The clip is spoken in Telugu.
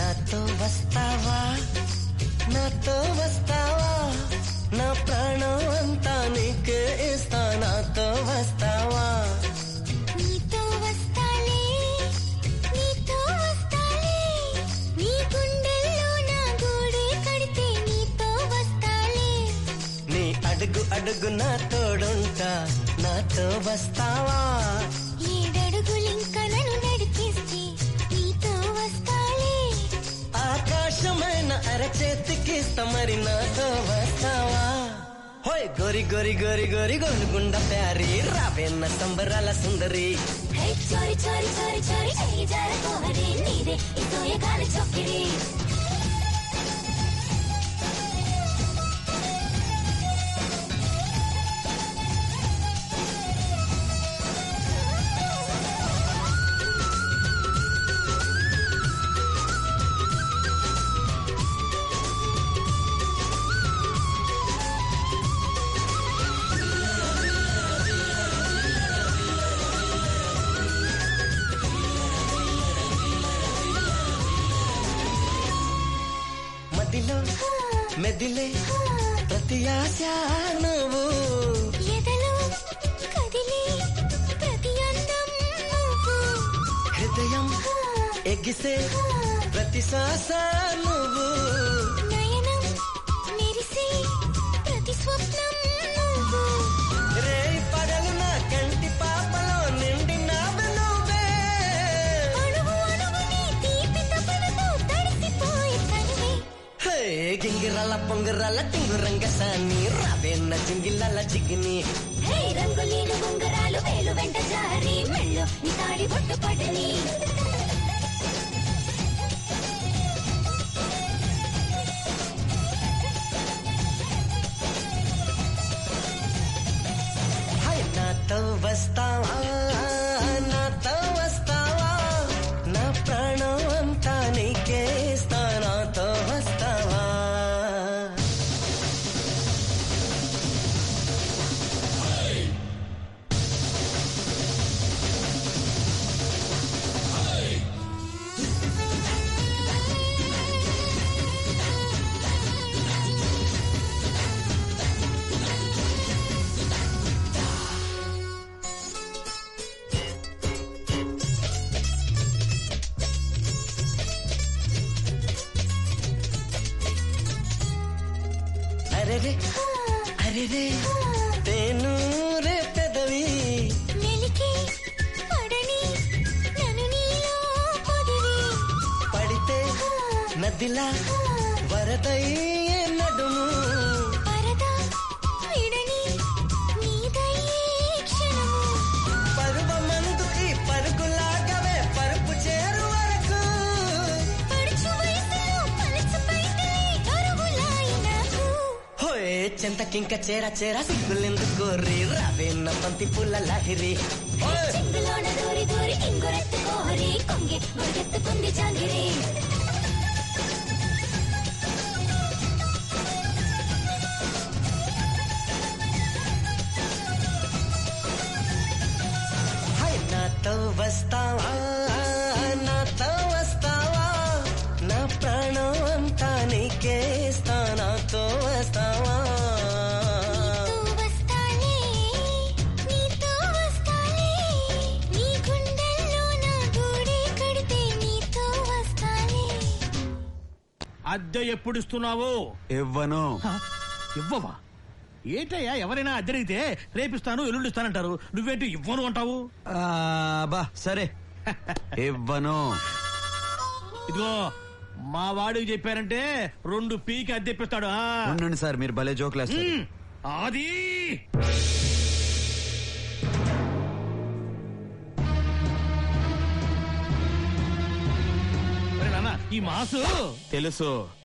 నాతో వస్తావా నాతో వస్తావా నా ప్రాణం అంతా నీకే ఇస్తా నాతో వస్తావా నీతో వస్తాలే నీతో వస్తాలే నీ గుండెల్లో నా గూడే కడితే నీతో వస్తాలే నీ అడుగు అడుగు నా తోడుంటా నాతో వస్తావా ఏడడుగులింక నన్ను నడిపిస్తే నీతో వస్తాలే ఆకాశమైన అరచేతికి మరి నాతో వస్తావా హోయ్ గోరి గోరి గోరి గోరి గోరుగుండ ప్యారి రావేన్న సంబరాల సుందరి హై చోరి చోరి చోరి చోరి చెయ్యి జారకోహరి నీదే ఈ తోయగాల చొక్కిరి మదిలో మెదిలే ప్రతి ఆశ నువ్వు ఎదలో కదిలే ప్రతి అందం నువ్వు హృదయం ఎగిసే ప్రతి శ్వాస నువ్వు నయనం మెరిసే ప్రతి స్వప్నం నువ్వు రే పగలు నా కంటి పాపలో నిండినావు నువ్వే అణువు అణువుని తీపి తపనతో తడిసిపోయే తనువే హే, గింగిరాల పొంగిరాల టింగురంగ సాని రావేన్న చింగిళ్ళ చిగిని హే రంగులీలు ఉంగరాలు వేలు వెంట జారి మెళ్ళు నీ తాడి బొట్టు పడని హై నాతో వస్తావా నాతో వస్తావా నా ప్రాణం అంతా నీకే ఇస్తా నాతో వస్తావా అరెరే అరెరే తేను రే పెదవి మెలికి పడని నన్ను నీలో పొదివి పడితే నదిలా వరదయ్యే నడుము పరదా విడని నీదయ్యే క్షణము పరువమందు ఈ పరుగులాగవే పరుపు చేరు వరకు పడుచు వయసులో పలచపైతే అరుగులాయి నాకు హోయ్ చింతకింక చేర చేర సిగ్గులెందుకు రీ రావేన్న బంతి పూల లాహిరి ఓయ్! చెంగులోన దూరి దూరి ఇంగురెత్తు కోహరి కొంగి మురుగెత్తుకుంది జాంగిరి హై నాతో వస్తావా నాతో వస్తావా నా ప్రాణం అంతా నీకే ఇస్తా నాతో వస్తావా నీతో వస్తాలే నీతో వస్తాలే నీ గుండెల్లో నా గూడే కడితే నీతో వస్తాలే అద్దె ఎప్పుడు ఇస్తున్నావు ఇవ్వను హ? ఇవ్వవా ఏంటయ్యా ఎవరైనా అద్దెడిగితే రేపిస్తాను ఎల్లుండి ఇస్తానంటారు నువ్వేంటి ఇవ్వను అంటావు ఆ, బా సరే ఇవ్వను ఇదిగో మా వాడికి చెప్పారంటే రెండు పీకి అద్దెప్పిస్తాడు ఆ. ఉండండి సార్ మీరు భలే జోకులేస్తారు ఉమ్, అది ఒరే నాన్న, ఈ మాసు తెలుసు